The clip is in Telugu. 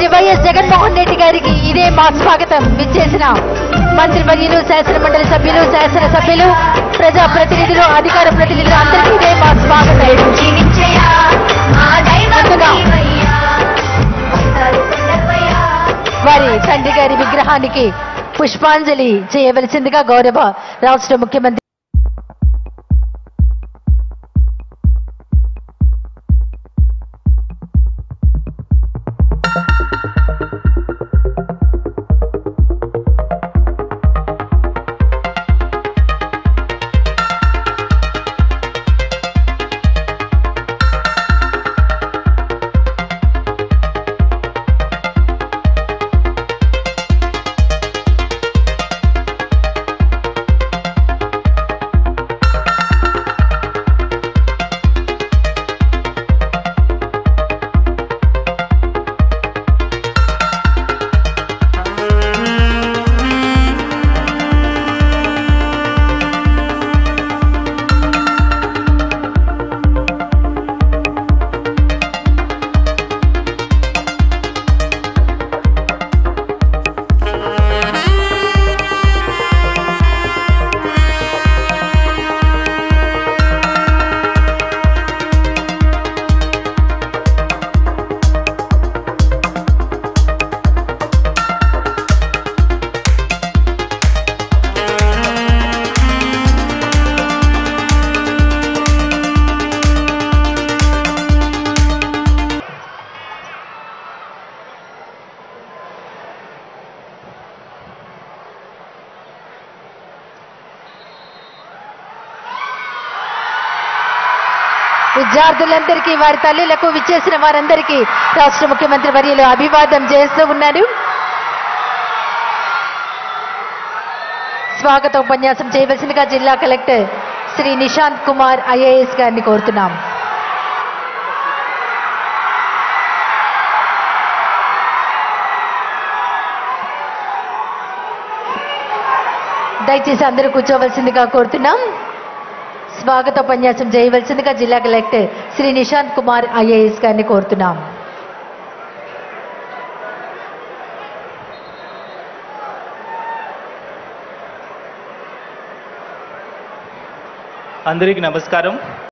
వైఎస్ జగన్మోహన్ రెడ్డి గారికి ఇదే మా స్వాగతం విచ్చేసిన మంత్రివర్యులు శాసన మండలి సభ్యులు శాసన సభ్యులు ప్రజా ప్రతినిధులు అధికార ప్రతినిధులు అందరికీ ఇదే మా స్వాగతం ముందుగా వారి తండ్రి గారి విగ్రహానికి పుష్పాంజలి చేయవలసిందిగా గౌరవ రాష్ట్ర ముఖ్యమంత్రి విద్యార్థులందరికీ వారి తల్లులకు విచ్చేసిన వారందరికీ రాష్ట్ర ముఖ్యమంత్రి వర్యులు అభివాదం చేస్తూ ఉన్నారు స్వాగత ఉపన్యాసం చేయవలసిందిగా జిల్లా కలెక్టర్ శ్రీ నిశాంత్ కుమార్ ఐఏఎస్ గారిని కోరుతున్నాం దయచేసి అందరూ కూర్చోవలసిందిగా కోరుతున్నాం స్వాగత ఉపన్యాసం చేయవలసిందిగా జిల్లా కలెక్టర్ శ్రీ నిశాంత్ కుమార్ ఐఏఎస్ గారిని కోరుతున్నాం అందరికీ నమస్కారం